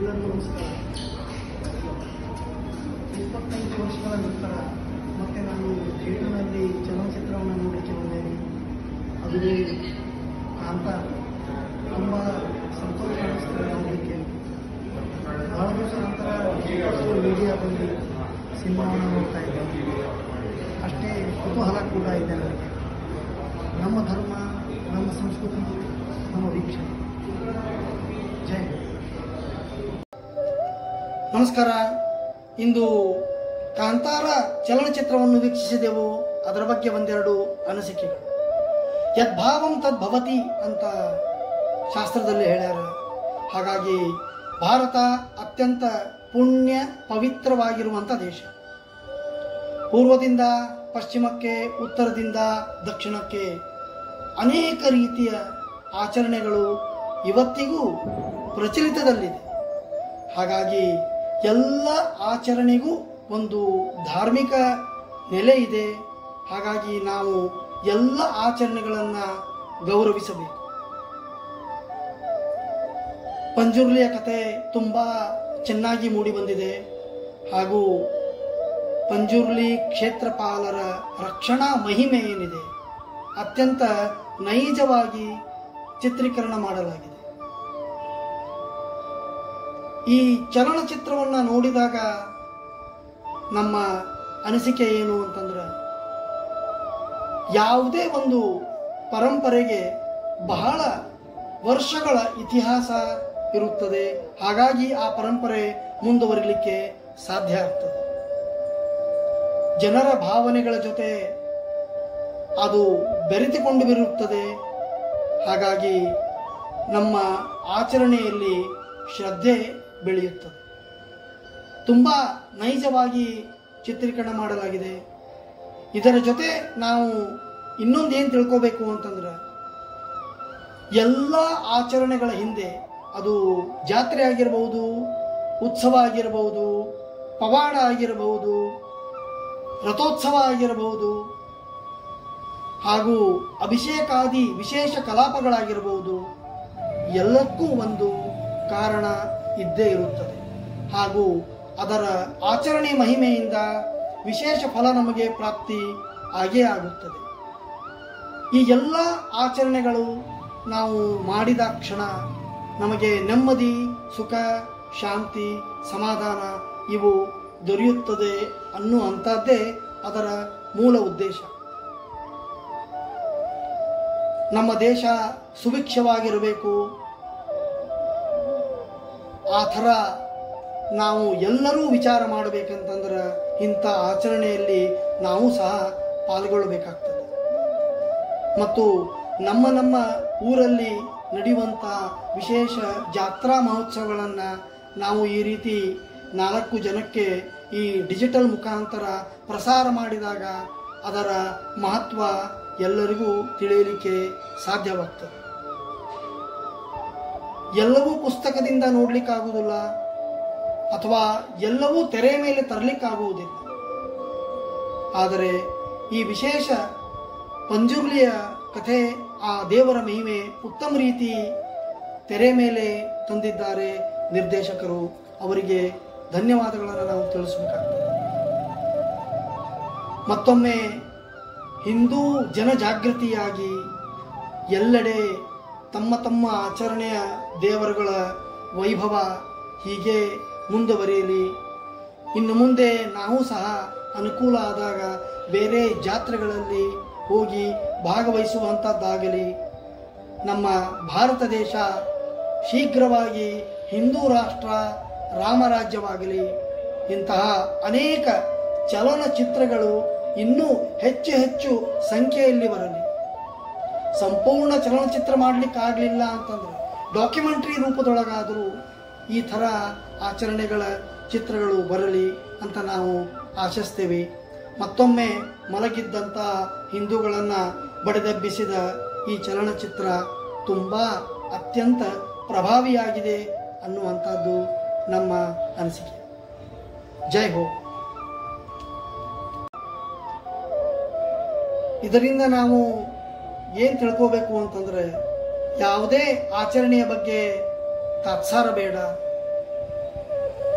ಎಲ್ಲರಿಗೂ ನಮಸ್ಕಾರ ಇಪ್ಪತ್ತೈದು ವರ್ಷಗಳ ನಂತರ ಮತ್ತೆ ನಾನು ಥಿಯೇಟರ್ನಲ್ಲಿ ಚಲನಚಿತ್ರವನ್ನು ನೋಡಲಿಕ್ಕೆ ಬಂದೇನೆ ಅದು ಕಾಂತ ತುಂಬ ಸಂತೋಷ ಅನಿಸ್ತದೆ ನೋಡಲಿಕ್ಕೆ ಬಹಳ ದಿವಸ ನಂತರ ಡಿಜಿಟಲ್ ಮೀಡಿಯಾದಲ್ಲಿ ಸಿನಿಮಾವನ್ನು ನೋಡ್ತಾ ಇದ್ದೇನೆ ಅಷ್ಟೇ ಕುತೂಹಲ ಕೂಡ ಇದೆ ನನಗೆ ನಮ್ಮ ಧರ್ಮ ನಮ್ಮ ಸಂಸ್ಕೃತಿ ನಮ್ಮ ವೀಕ್ಷಣೆ ಜೈ ಹಿಂದ್. ನಮಸ್ಕಾರ ಇಂದು ಕಾಂತಾರ ಚಲನಚಿತ್ರವನ್ನು ವೀಕ್ಷಿಸಿದೆವು ಅದರ ಬಗ್ಗೆ ಒಂದೆರಡು ಅನಿಸಿಕೆಗಳು ಯದ್ಭಾವಂ ತದ್ಭವತಿ ಅಂತ ಶಾಸ್ತ್ರದಲ್ಲಿ ಹೇಳ್ಯಾರ ಹಾಗಾಗಿ ಭಾರತ ಅತ್ಯಂತ ಪುಣ್ಯ ಪವಿತ್ರವಾಗಿರುವಂಥ ದೇಶ ಪೂರ್ವದಿಂದ ಪಶ್ಚಿಮಕ್ಕೆ ಉತ್ತರದಿಂದ ದಕ್ಷಿಣಕ್ಕೆ ಅನೇಕ ರೀತಿಯ ಆಚರಣೆಗಳು ಇವತ್ತಿಗೂ ಪ್ರಚಲಿತದಲ್ಲಿದೆ ಹಾಗಾಗಿ ಎಲ್ಲ ಆಚರಣೆಗೂ ಒಂದು ಧಾರ್ಮಿಕ ನೆಲೆ ಇದೆ ಹಾಗಾಗಿ ನಾವು ಎಲ್ಲ ಆಚರಣೆಗಳನ್ನು ಗೌರವಿಸಬೇಕು ಪಂಜುರ್ಲಿಯ ಕತೆ ತುಂಬ ಚೆನ್ನಾಗಿ ಮೂಡಿ ಬಂದಿದೆ ಹಾಗೂ ಪಂಜುರ್ಲಿ ಕ್ಷೇತ್ರಪಾಲರ ರಕ್ಷಣಾ ಮಹಿಮೆ ಏನಿದೆ ಅತ್ಯಂತ ನೈಜವಾಗಿ ಚಿತ್ರೀಕರಣ ಮಾಡಲಾಗಿದೆ ಈ ಚಲನಚಿತ್ರವನ್ನು ನೋಡಿದಾಗ ನಮ್ಮ ಅನಿಸಿಕೆ ಏನು ಅಂತಂದ್ರೆ ಯಾವುದೇ ಒಂದು ಪರಂಪರೆಗೆ ಬಹಳ ವರ್ಷಗಳ ಇತಿಹಾಸ ಇರುತ್ತದೆ ಹಾಗಾಗಿ ಆ ಪರಂಪರೆ ಮುಂದುವರಿಲಿಕ್ಕೆ ಸಾಧ್ಯ ಆಗ್ತದೆ ಜನರ ಭಾವನೆಗಳ ಜೊತೆ ಅದು ಬೆರೆತುಕೊಂಡು ಬಿರುತ್ತದೆ ಹಾಗಾಗಿ ನಮ್ಮ ಆಚರಣೆಯಲ್ಲಿ ಶ್ರದ್ಧೆ ಬೆಳೆಯುತ್ತದೆ ತುಂಬ ನೈಜವಾಗಿ ಚಿತ್ರೀಕರಣ ಮಾಡಲಾಗಿದೆ ಇದರ ಜೊತೆ ನಾವು ಇನ್ನೊಂದು ಏನು ತಿಳ್ಕೋಬೇಕು ಅಂತಂದ್ರೆ ಎಲ್ಲ ಆಚರಣೆಗಳ ಹಿಂದೆ ಅದು ಜಾತ್ರೆ ಆಗಿರಬಹುದು ಉತ್ಸವ ಆಗಿರಬಹುದು ಪವಾಡ ಆಗಿರಬಹುದು ರಥೋತ್ಸವ ಆಗಿರಬಹುದು ಹಾಗೂ ಅಭಿಷೇಕಾದಿ ವಿಶೇಷ ಕಲಾಪಗಳಾಗಿರಬಹುದು ಎಲ್ಲಕ್ಕೂ ಒಂದು ಕಾರಣ ಇದ್ದೇ ಇರುತ್ತದೆ ಹಾಗೂ ಅದರ ಆಚರಣೆ ಮಹಿಮೆಯಿಂದ ವಿಶೇಷ ಫಲ ನಮಗೆ ಪ್ರಾಪ್ತಿ ಆಗೇ ಆಗುತ್ತದೆ ಈ ಎಲ್ಲ ಆಚರಣೆಗಳು ನಾವು ಮಾಡಿದ ಕ್ಷಣ ನಮಗೆ ನೆಮ್ಮದಿ ಸುಖ ಶಾಂತಿ ಸಮಾಧಾನ ಇವು ದೊರೆಯುತ್ತದೆ ಅನ್ನುವಂಥದ್ದೇ ಅದರ ಮೂಲ ಉದ್ದೇಶ ನಮ್ಮ ದೇಶ ಸುಭಿಕ್ಷವಾಗಿರಬೇಕು ಆ ಥರ ನಾವು ಎಲ್ಲರೂ ವಿಚಾರ ಮಾಡಬೇಕಂತಂದ್ರೆ ಇಂಥ ಆಚರಣೆಯಲ್ಲಿ ನಾವು ಸಹ ಪಾಲ್ಗೊಳ್ಳಬೇಕಾಗ್ತದೆ ಮತ್ತು ನಮ್ಮ ನಮ್ಮ ಊರಲ್ಲಿ ನಡೆಯುವಂಥ ವಿಶೇಷ ಜಾತ್ರಾ ಮಹೋತ್ಸವಗಳನ್ನು ನಾವು ಈ ರೀತಿ ನಾಲ್ಕು ಜನಕ್ಕೆ ಈ ಡಿಜಿಟಲ್ ಮುಖಾಂತರ ಪ್ರಸಾರ ಮಾಡಿದಾಗ ಅದರ ಮಹತ್ವ ಎಲ್ಲರಿಗೂ ತಿಳಿಯಲಿಕ್ಕೆ ಸಾಧ್ಯವಾಗ್ತದೆ ಎಲ್ಲವೂ ಪುಸ್ತಕದಿಂದ ನೋಡ್ಲಿಕ್ಕಾಗುವುದಿಲ್ಲ ಅಥವಾ ಎಲ್ಲವೂ ತೆರೆ ಮೇಲೆ ತರಲಿಕ್ಕಾಗುವುದಿಲ್ಲ ಆದರೆ ಈ ವಿಶೇಷ ಪಂಜುರ್ಲಿಯ ಕಥೆ ಆ ದೇವರ ಮಹಿಮೆ ಉತ್ತಮ ರೀತಿ ತೆರೆ ಮೇಲೆ ತಂದಿದ್ದಾರೆ ನಿರ್ದೇಶಕರು ಅವರಿಗೆ ಧನ್ಯವಾದಗಳನ್ನು ನಾವು ತಿಳಿಸಬೇಕಾಗ್ತದೆ ಮತ್ತೊಮ್ಮೆ ಹಿಂದೂ ಜನಜಾಗೃತಿಯಾಗಿ ಎಲ್ಲೆಡೆ ತಮ್ಮ ತಮ್ಮ ಆಚರಣೆಯ ದೇವರುಗಳ ವೈಭವ ಹೀಗೆ ಮುಂದುವರಿಯಲಿ ಇನ್ನು ಮುಂದೆ ನಾವು ಸಹ ಅನುಕೂಲ ಆದಾಗ ಬೇರೆ ಜಾತ್ರೆಗಳಲ್ಲಿ ಹೋಗಿ ಭಾಗವಹಿಸುವಂಥದ್ದಾಗಲಿ ನಮ್ಮ ಭಾರತ ದೇಶ ಶೀಘ್ರವಾಗಿ ಹಿಂದೂ ರಾಷ್ಟ್ರ ರಾಮರಾಜ್ಯವಾಗಲಿ ಇಂತಹ ಅನೇಕ ಚಲನಚಿತ್ರಗಳು ಇನ್ನೂ ಹೆಚ್ಚು ಹೆಚ್ಚು ಸಂಖ್ಯೆಯಲ್ಲಿ ಬರಲಿ ಸಂಪೂರ್ಣ ಚಲನಚಿತ್ರ ಮಾಡಲಿಕ್ಕಾಗಲಿಲ್ಲ ಅಂತಂದ್ರೆ ಡಾಕ್ಯುಮೆಂಟ್ರಿ ರೂಪದೊಳಗಾದರೂ ಈ ಥರ ಆಚರಣೆಗಳ ಚಿತ್ರಗಳು ಬರಲಿ ಅಂತ ನಾವು ಆಶಿಸ್ತೇವೆ ಮತ್ತೊಮ್ಮೆ ಮಲಗಿದ್ದಂಥ ಹಿಂದೂಗಳನ್ನು ಬಡಿದೆಬ್ಬಿಸಿದ ಈ ಚಲನಚಿತ್ರ ತುಂಬ ಅತ್ಯಂತ ಪ್ರಭಾವಿಯಾಗಿದೆ ಅನ್ನುವಂಥದ್ದು ನಮ್ಮ ಅನಿಸಿಕೆ ಜೈ ಹೋ ಇದರಿಂದ ನಾವು ಏನು ತಿಳ್ಕೋಬೇಕು ಅಂತಂದ್ರೆ ಯಾವುದೇ ಆಚರಣೆಯ ಬಗ್ಗೆ ತಾತ್ಸಾರ ಬೇಡ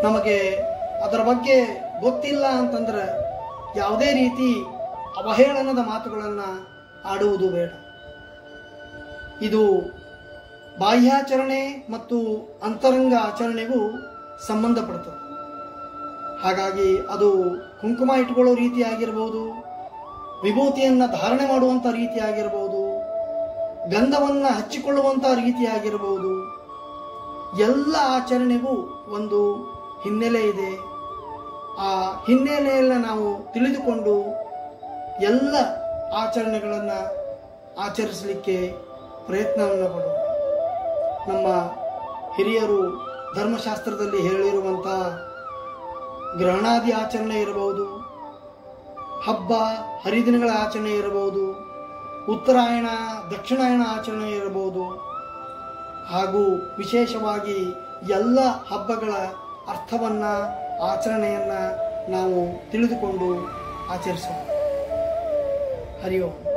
ನಮಗೆ ಅದರ ಬಗ್ಗೆ ಗೊತ್ತಿಲ್ಲ ಅಂತಂದ್ರೆ ಯಾವುದೇ ರೀತಿ ಅವಹೇಳನದ ಮಾತುಗಳನ್ನು ಆಡುವುದು ಬೇಡ ಇದು ಬಾಹ್ಯಾಚರಣೆ ಮತ್ತು ಅಂತರಂಗ ಆಚರಣೆಗೂ ಸಂಬಂಧಪಡ್ತದೆ ಹಾಗಾಗಿ ಅದು ಕುಂಕುಮ ಇಟ್ಕೊಳ್ಳೋ ರೀತಿ ಆಗಿರ್ಬೋದು ವಿಭೂತಿಯನ್ನು ಧಾರಣೆ ಮಾಡುವಂಥ ರೀತಿ ಆಗಿರ್ಬೋದು ಗಂಧವನ್ನು ಹಚ್ಚಿಕೊಳ್ಳುವಂಥ ರೀತಿ ಆಗಿರ್ಬೋದು ಎಲ್ಲ ಆಚರಣೆಗೂ ಒಂದು ಹಿನ್ನೆಲೆ ಇದೆ ಆ ಹಿನ್ನೆಲೆಯನ್ನು ನಾವು ತಿಳಿದುಕೊಂಡು ಎಲ್ಲ ಆಚರಣೆಗಳನ್ನು ಆಚರಿಸಲಿಕ್ಕೆ ಪ್ರಯತ್ನವನ್ನು ಪಡೋಣ ನಮ್ಮ ಹಿರಿಯರು ಧರ್ಮಶಾಸ್ತ್ರದಲ್ಲಿ ಹೇಳಿರುವಂಥ ಗ್ರಹಣಾದಿ ಆಚರಣೆ ಇರಬಹುದು ಹಬ್ಬ ಹರಿದಿನಗಳ ಆಚರಣೆ ಇರಬಹುದು ಉತ್ತರಾಯಣ ದಕ್ಷಿಣಾಯಣ ಆಚರಣೆ ಇರಬಹುದು ಹಾಗೂ ವಿಶೇಷವಾಗಿ ಎಲ್ಲ ಹಬ್ಬಗಳ ಅರ್ಥವನ್ನು ಆಚರಣೆಯನ್ನು ನಾವು ತಿಳಿದುಕೊಂಡು ಆಚರಿಸೋಣ ಹರಿ ಓಂ